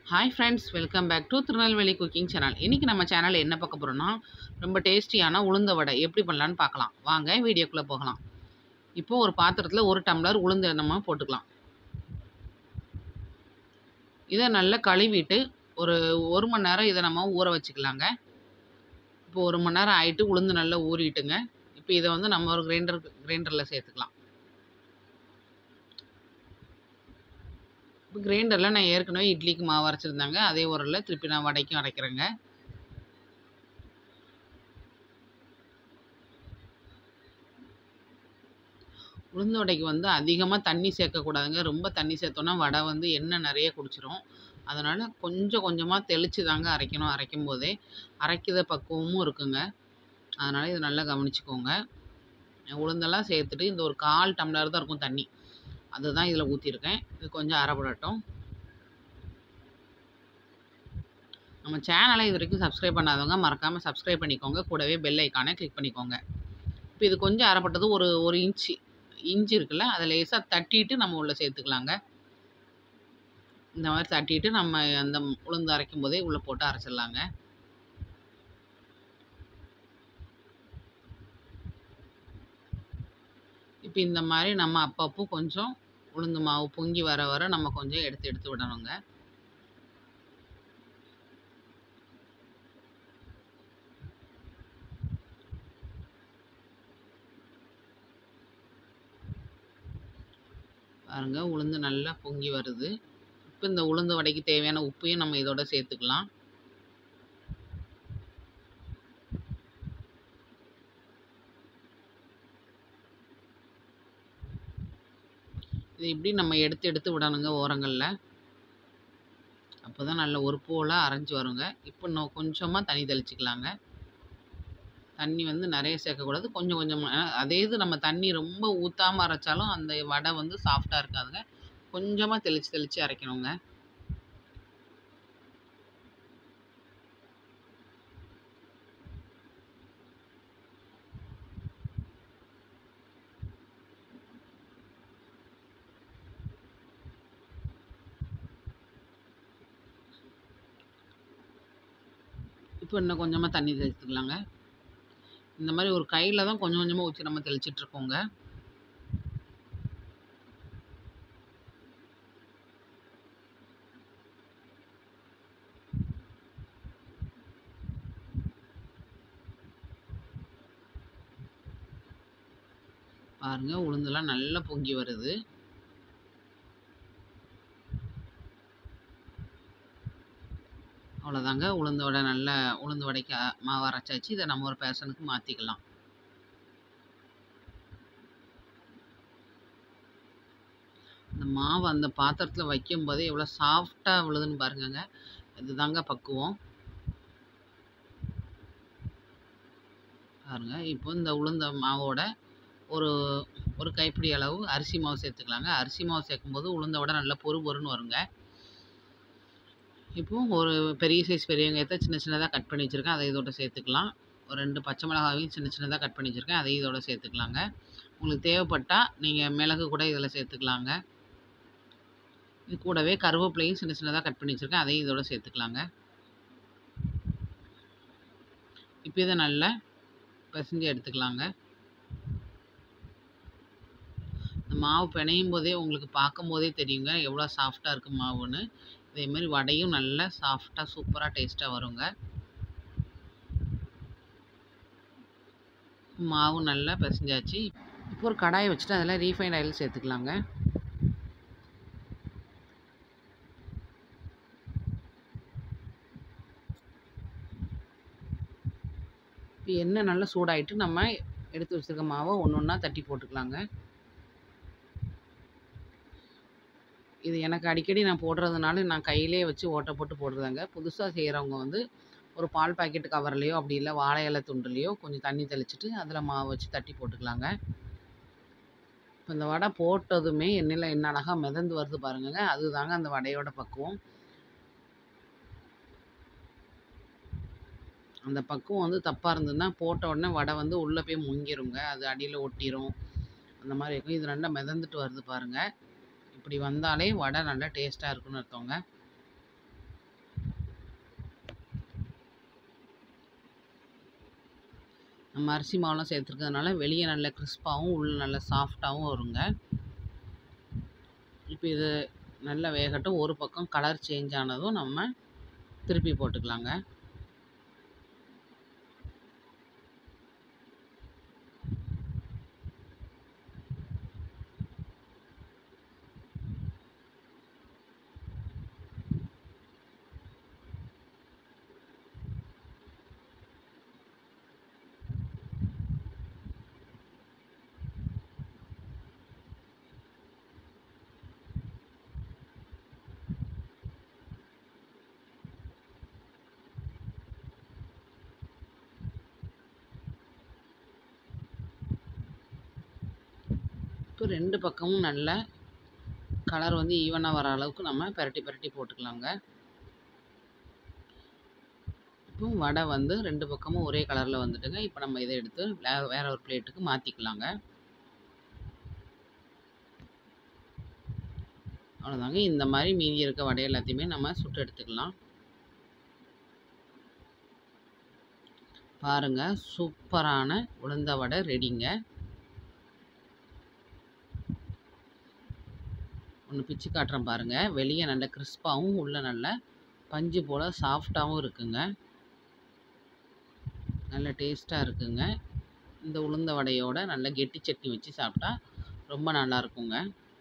hi friends welcome back to Tirunelveli cooking channel இன்றைக்கி நம்ம சேனலில் என்ன பார்க்க போகிறோம்னா ரொம்ப டேஸ்டியான உளுந்த வடை எப்படி பண்ணலான்னு பார்க்கலாம் வாங்க வீடியோக்குள்ளே போகலாம் இப்போது ஒரு பாத்திரத்தில் ஒரு டம்ளர் உளுந்து நம்ம போட்டுக்கலாம் இதை நல்லா கழுவிட்டு ஒரு ஒரு மணி நேரம் இதை நம்ம ஊற வச்சுக்கலாங்க இப்போ ஒரு மணி நேரம் ஆகிட்டு உளுந்து நல்லா ஊறிட்டுங்க இப்போ இதை வந்து நம்ம ஒரு கிரைண்டர் கிரைண்டரில் சேர்த்துக்கலாம் இப்போ கிரைண்டரில் நான் ஏற்கனவே இட்லிக்கு மாவு அரைச்சிருந்தாங்க அதே உரலில் திருப்பி நான் வடைக்கும் அரைக்கிறேங்க உளுந்து வடைக்கு வந்து அதிகமாக தண்ணி சேர்க்கக்கூடாதுங்க ரொம்ப தண்ணி சேர்த்தோன்னா வடை வந்து எண்ணெய் நிறைய குடிச்சிரும் அதனால் கொஞ்சம் கொஞ்சமாக தெளித்து தாங்க அரைக்கணும் அரைக்கும் போதே அரைக்கிற பக்குவமும் இருக்குங்க அதனால் இதை நல்லா கவனிச்சுக்கோங்க உளுந்தெல்லாம் சேர்த்துட்டு இந்த ஒரு கால் டம்ளர் தான் இருக்கும் தண்ணி அதுதான் இதில் ஊற்றிருக்கேன் இது கொஞ்சம் அரைப்படட்டும் நம்ம சேனலை இது வரைக்கும் சப்ஸ்கிரைப் பண்ணாதவங்க மறக்காமல் சப்ஸ்கிரைப் பண்ணிக்கோங்க கூடவே பெல் ஐக்கானை கிளிக் பண்ணிக்கோங்க இப்போ இது கொஞ்சம் அரைப்பட்டது ஒரு ஒரு இன்ச்சு இன்ச்சு இருக்குல்ல அதை லேசாக தட்டிட்டு நம்ம உள்ளே சேர்த்துக்கலாங்க இந்த மாதிரி தட்டிட்டு நம்ம அந்த உளுந்து அரைக்கும் போதே உள்ளே போட்டு அரைச்சிடலாங்க இப்போ இந்த மாதிரி நம்ம அப்பப்போ கொஞ்சம் உளுந்து மாவு பொங்கி வர வர நம்ம கொஞ்சம் எடுத்து எடுத்து விடணுங்க பாருங்க உளுந்து நல்லா பொங்கி வருது இப்போ இந்த உளுந்து வடைக்கு தேவையான உப்பையும் நம்ம இதோட சேர்த்துக்கலாம் இது இப்படி நம்ம எடுத்து எடுத்து விடணுங்க ஓரங்களில் அப்போ தான் நல்ல ஒரு போலாக அரைஞ்சி வருங்க இப்போ இன்னும் கொஞ்சமாக தண்ணி தெளிச்சிக்கலாங்க தண்ணி வந்து நிறைய சேர்க்கக்கூடாது கொஞ்சம் கொஞ்சமாக அதே இது நம்ம தண்ணி ரொம்ப ஊற்றாமல் அரைச்சாலும் அந்த வடை வந்து சாஃப்டாக இருக்காதுங்க கொஞ்சமாக தெளித்து தெளித்து அரைக்கணுங்க இப்போ இன்னும் கொஞ்சமாக தண்ணி தெளித்துக்கலாங்க இந்த மாதிரி ஒரு கையில் தான் கொஞ்சம் கொஞ்சமாக ஊற்றி நம்ம தெளிச்சிட்ருக்கோங்க பாருங்க உளுந்தெல்லாம் நல்லா பொங்கி வருது அவ்வளோதாங்க உளுந்து வடை நல்ல உளுந்து வடைக்கு மாவு அரைச்சாச்சு இதை நம்ம ஒரு பேசனுக்கு மாற்றிக்கலாம் இந்த மாவு அந்த பாத்திரத்தில் வைக்கும்போதே எவ்வளோ சாஃப்டாக விழுதுன்னு பாருங்கங்க இதுதாங்க பக்குவம் பாருங்க இப்போ இந்த உளுந்த மாவோட ஒரு ஒரு கைப்பிடி அளவு அரிசி மாவு சேர்த்துக்கலாங்க அரிசி மாவு சேர்க்கும்போது உளுந்த வடை நல்லா பொறு பொறுன்னு வருங்க இப்போது ஒரு பெரிய சைஸ் பெரிய வெங்காயத்தை சின்ன சின்னதாக கட் பண்ணி வச்சுருக்கேன் அதை இதோட சேர்த்துக்கலாம் ஒரு ரெண்டு பச்சை மிளகாவையும் சின்ன சின்னதாக கட் பண்ணி வச்சுருக்கேன் அதையும் இதோட சேர்த்துக்கலாங்க உங்களுக்கு தேவைப்பட்டால் நீங்கள் மிளகு கூட இதில் சேர்த்துக்கலாங்க இது கூடவே கருவேப்பிலையும் சின்ன சின்னதாக கட் பண்ணி வச்சுருக்கேன் அதையும் இதோட சேர்த்துக்கலாங்க இப்போ இதை நல்லா பிசைஞ்சு எடுத்துக்கலாங்க இந்த மாவு பிணையும் போதே உங்களுக்கு பார்க்கும் போதே தெரியுங்க எவ்வளோ சாஃப்டாக இருக்குது மாவுன்னு இதேமாரி வடையும் நல்லா சாஃப்டாக சூப்பராக டேஸ்ட்டாக வருங்க மாவு நல்லா பிசைஞ்சாச்சு இப்போ ஒரு கடாயை வச்சுட்டு அதில் ரீஃபைண்ட் ஆயில் சேர்த்துக்கலாங்க இப்போ எண்ணெய் நல்லா சூடாயிட்டு நம்ம எடுத்து வச்சுருக்க மாவை ஒன்று ஒன்றா தட்டி போட்டுக்கலாங்க இது எனக்கு அடிக்கடி நான் போடுறதுனால நான் கையிலே வச்சு ஓட்டை போட்டு போடுறதாங்க புதுசாக செய்கிறவங்க வந்து ஒரு பால் பாக்கெட் கவர்லேயோ அப்படி இல்லை வாழை இலை துண்டுலேயோ கொஞ்சம் தண்ணி தெளிச்சிட்டு அதில் மாவு வச்சு தட்டி போட்டுக்கலாங்க இப்போ இந்த வடை போட்டதுமே எண்ணெயில் என்ன அழகாக மிதந்து வருது பாருங்கங்க அதுதாங்க அந்த வடையோட பக்குவம் அந்த பக்குவம் வந்து தப்பாக இருந்ததுன்னா போட்ட உடனே வடை வந்து உள்ளே போய் முங்கிருங்க அது அடியில் ஒட்டிரும் அந்த மாதிரி இருக்கும் இது நல்லா மிதந்துட்டு வருது பாருங்கள் இப்படி வந்தாலே வடை நல்லா டேஸ்ட்டாக இருக்குன்னு அர்த்தங்க நம்ம அரிசி மாவுலாம் சேர்த்துருக்கிறதுனால வெளியே நல்ல கிறிஸ்பாகவும் உள்ள நல்ல சாஃப்டாகவும் வருங்க இப்போ இது நல்லா வேகட்டும் ஒரு பக்கம் கலர் சேஞ்ச் ஆனதும் நம்ம திருப்பி போட்டுக்கலாங்க இப்போ ரெண்டு பக்கமும் நல்ல கலர் வந்து ஈவனாக வர அளவுக்கு நம்ம பெரட்டி பெரட்டி போட்டுக்கலாங்க இப்போ வடை வந்து ரெண்டு பக்கமும் ஒரே கலரில் வந்துட்டுங்க இப்போ நம்ம இதை எடுத்து வே வேற ஒரு பிளேட்டுக்கு மாற்றிக்கலாங்க அவ்வளோதாங்க இந்த மாதிரி மீதி இருக்க வடை எல்லாத்தையுமே நம்ம சுட்டு எடுத்துக்கலாம் பாருங்க சூப்பரான உளுந்த வடை ரெடிங்க ஒன்று பிச்சு காட்டுறேன் பாருங்கள் வெளியே நல்ல கிறிஸ்பாகவும் உள்ள நல்ல பஞ்சு போல் சாஃப்டாகவும் இருக்குங்க நல்ல டேஸ்ட்டாக இருக்குங்க இந்த உளுந்த வடையோட நல்ல கெட்டி சட்னி வச்சு சாப்பிட்டா ரொம்ப நல்லா இருக்குங்க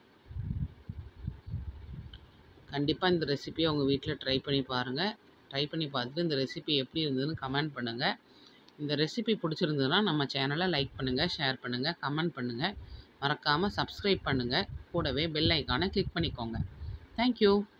கண்டிப்பாக இந்த ரெசிபியை உங்கள் வீட்டில் ட்ரை பண்ணி பாருங்கள் ட்ரை பண்ணி பார்த்துட்டு இந்த ரெசிபி எப்படி இருந்ததுன்னு கமெண்ட் பண்ணுங்கள் இந்த ரெசிபி பிடிச்சிருந்ததுன்னா நம்ம சேனலை லைக் பண்ணுங்கள் ஷேர் பண்ணுங்கள் கமெண்ட் பண்ணுங்கள் மறக்காமல் சப்ஸ்கிரைப் பண்ணுங்கள் கூடவே பெல் ஐக்கானை கிளிக் பண்ணிக்கோங்க தேங்க்யூ